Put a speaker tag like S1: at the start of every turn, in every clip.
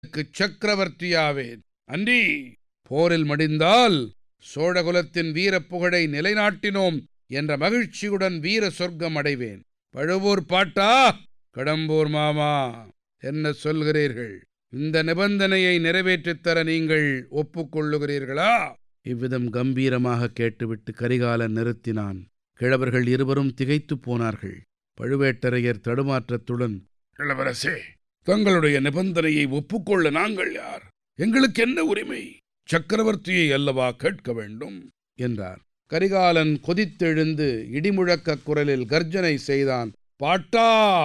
S1: சோழனுக்கு சக்கரவர்த்தியாவேன் அன்றி போரில் மடிந்தால் சோழகுலத்தின் வீரப் புகழை நிலைநாட்டினோம் என்ற மகிழ்ச்சியுடன் வீர சொர்க்கம் அடைவேன் பழுவூர் பாட்டா கடம்பூர் மாமா என்ன சொல்கிறீர்கள் இந்த நிபந்தனையை நிறைவேற்றித் தர நீங்கள் ஒப்புக்கொள்ளுகிறீர்களா இவ்விதம் கம்பீரமாக கேட்டுவிட்டு கரிகாலன் நிறுத்தினான் கிழவர்கள் இருவரும் திகைத்துப் போனார்கள் பழுவேட்டரையர் தடுமாற்றத்துடன் இளவரசே தங்களுடைய நிபந்தனையை ஒப்புக்கொள்ள நாங்கள் யார் எங்களுக்கு என்ன உரிமை சக்கரவர்த்தியை அல்லவா கேட்க வேண்டும் என்றார் கரிகாலன் கொதித்தெழுந்து இடிமுழக்க குரலில் கர்ஜனை செய்தான் பாட்டா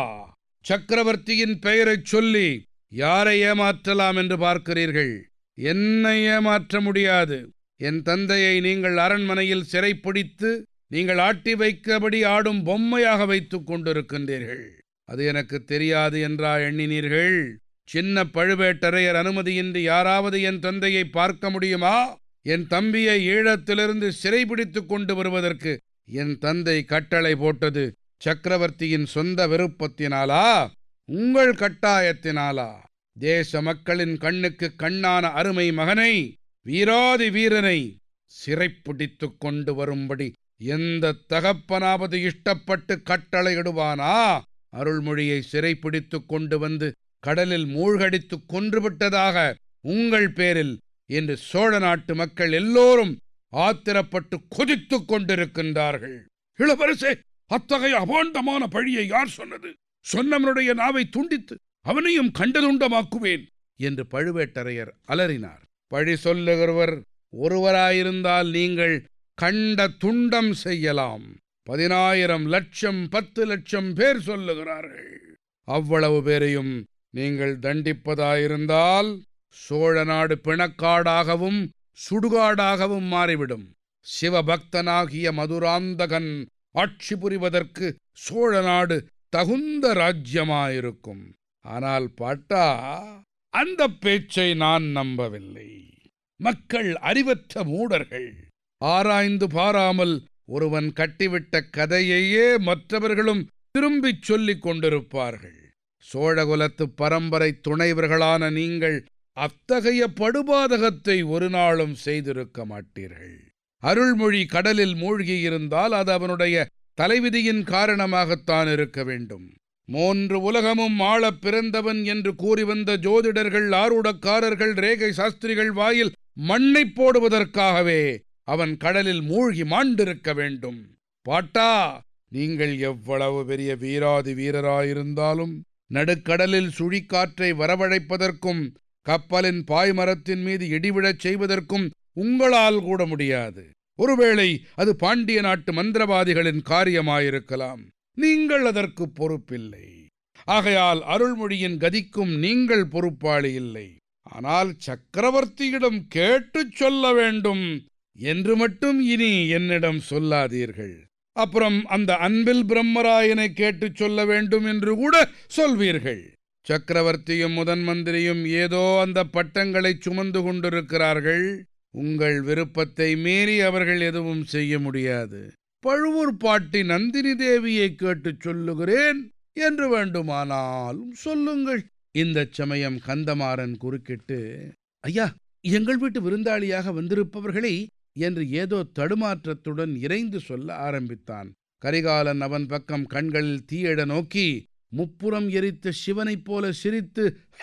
S1: சக்கரவர்த்தியின் பெயரைச் சொல்லி யாரை ஏமாற்றலாம் என்று பார்க்கிறீர்கள் என்னை ஏமாற்ற முடியாது என் தந்தையை நீங்கள் அரண்மனையில் சிறைப்பிடித்து நீங்கள் ஆட்டி வைக்கபடி ஆடும் பொம்மையாக வைத்துக் கொண்டிருக்கின்றீர்கள் அது எனக்கு தெரியாது என்றா எண்ணினீர்கள் சின்ன பழுவேட்டரையர் அனுமதியின்றி யாராவது என் தந்தையை பார்க்க முடியுமா என் தம்பியை ஈழத்திலிருந்து சிறைபிடித்துக் கொண்டு வருவதற்கு என் தந்தை கட்டளை போட்டது சக்கரவர்த்தியின் சொந்த விருப்பத்தினாலா உங்கள் கட்டாயத்தினாலா தேச மக்களின் கண்ணுக்கு கண்ணான அருமை மகனை வீராதி வீரனை சிறைப்பிடித்துக் கொண்டு வரும்படி எந்த தகப்பனாவது இஷ்டப்பட்டு கட்டளையிடுவானா அருள்மொழியை சிறைப்பிடித்துக் கொண்டு வந்து கடலில் மூழ்கடித்துக் கொன்றுவிட்டதாக உங்கள் பேரில் இன்று சோழ நாட்டு மக்கள் எல்லோரும் ஆத்திரப்பட்டு கொதித்துக் கொண்டிருக்கின்றார்கள் இளவரசே அத்தகைய அபாண்டமான பழியை யார் சொன்னது சொன்னவனுடைய நாவை துண்டித்து அவனையும் கண்டதுண்டமாக்குவேன் என்று பழுவேட்டரையர் அலறினார் பழி சொல்லுகிறவர் ஒருவராயிருந்தால் நீங்கள் கண்ட துண்டம் செய்யலாம் பதினாயிரம் லட்சம் பத்து லட்சம் பேர் சொல்லுகிறார்கள் அவ்வளவு பேரையும் நீங்கள் தண்டிப்பதாயிருந்தால் சோழ நாடு பிணக்காடாகவும் சுடுகாடாகவும் மாறிவிடும் சிவபக்தனாகிய மதுராந்தகன் ஆட்சி புரிவதற்கு சோழ நாடு தகுந்த ராஜ்யமாயிருக்கும் ஆனால் பாட்டா அந்த பேச்சை நான் நம்பவில்லை மக்கள் அறிவற்ற மூடர்கள் ஆராய்ந்து பாராமல் ஒருவன் கட்டிவிட்ட கதையையே மற்றவர்களும் திரும்பிச் சொல்லிக் கொண்டிருப்பார்கள் சோழகுலத்து பரம்பரை துணைவர்களான நீங்கள் அத்தகைய படுபாதகத்தை ஒரு நாளும் செய்திருக்க மாட்டீர்கள் அருள்மொழி கடலில் மூழ்கியிருந்தால் அது அவனுடைய தலைவிதியின் காரணமாகத்தான் இருக்க வேண்டும் மூன்று உலகமும் ஆளப் பிறந்தவன் என்று கூறி வந்த ஜோதிடர்கள் ஆரூடக்காரர்கள் ரேகை சாஸ்திரிகள் வாயில் மண்ணைப் போடுவதற்காகவே அவன் கடலில் மூழ்கி மாண்டிருக்க வேண்டும் பாட்டா நீங்கள் எவ்வளவு பெரிய வீராதி வீரராயிருந்தாலும் நடுக்கடலில் சுழிக்காற்றை வரவழைப்பதற்கும் கப்பலின் பாய்மரத்தின் மீது இடிவிழச் செய்வதற்கும் உங்களால் கூட முடியாது ஒருவேளை அது பாண்டிய நாட்டு மந்திரவாதிகளின் காரியமாயிருக்கலாம் நீங்கள் அதற்கு பொறுப்பில்லை ஆகையால் அருள்மொழியின் கதிக்கும் நீங்கள் பொறுப்பாளி இல்லை ஆனால் சக்கரவர்த்தியிடம் கேட்டுச் சொல்ல வேண்டும் என்று மட்டும் இனி என்னிடம் சொல்லாதீர்கள் அப்புறம் அந்த அன்பில் பிரம்மராயனை கேட்டுச் சொல்ல வேண்டும் என்று கூட சொல்வீர்கள் சக்கரவர்த்தியும் முதன் மந்திரியும் ஏதோ அந்த பட்டங்களை சுமந்து கொண்டிருக்கிறார்கள் உங்கள் விருப்பத்தை மீறி அவர்கள் எதுவும் செய்ய முடியாது பழுவூர் பாட்டி நந்தினி தேவியை கேட்டுச் சொல்லுகிறேன் என்று வேண்டுமானாலும் சொல்லுங்கள் இந்த சமயம் கந்தமாறன் குறுக்கிட்டு ஐயா எங்கள் வீட்டு விருந்தாளியாக வந்திருப்பவர்களை என்று ஏதோ தடுமாற்றத்துடன் இறைந்து சொல்ல ஆரம்பித்தான் கரிகாலன் அவன் பக்கம் கண்களில் தீயிட நோக்கி முப்புறம் எரித்த சிவனைப் போல சிரித்து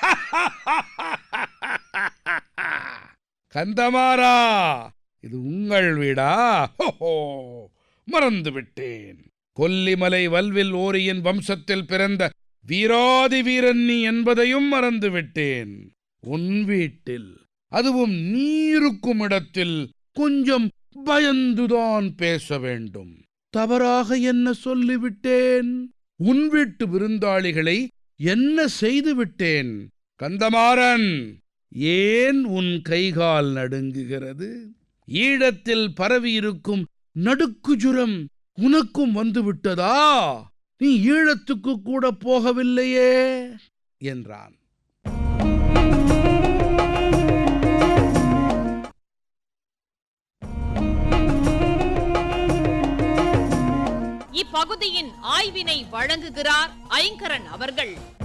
S1: கந்தமாரா இது உங்கள் வீடா ஹோஹோ மறந்து விட்டேன் கொல்லிமலை வல்வில் ஓரியின் வம்சத்தில் பிறந்த வீராதி வீரன் நீ என்பதையும் மறந்து விட்டேன் உன் வீட்டில் அதுவும் நீருக்கும் இடத்தில் கொஞ்சம் பயந்துதான் பேச வேண்டும் தவறாக என்ன சொல்லிவிட்டேன் உன் வீட்டு விருந்தாளிகளை என்ன செய்து விட்டேன் கந்தமாறன் ஏன் உன் கைகால் நடுங்குகிறது ஈழத்தில் பரவியிருக்கும் நடுக்குஜுரம் உனக்கும் வந்துவிட்டதா நீ ஈழத்துக்கு கூட போகவில்லையே என்றான்
S2: இப்பகுதியின் ஆய்வினை வழங்குகிறார் ஐங்கரன் அவர்கள்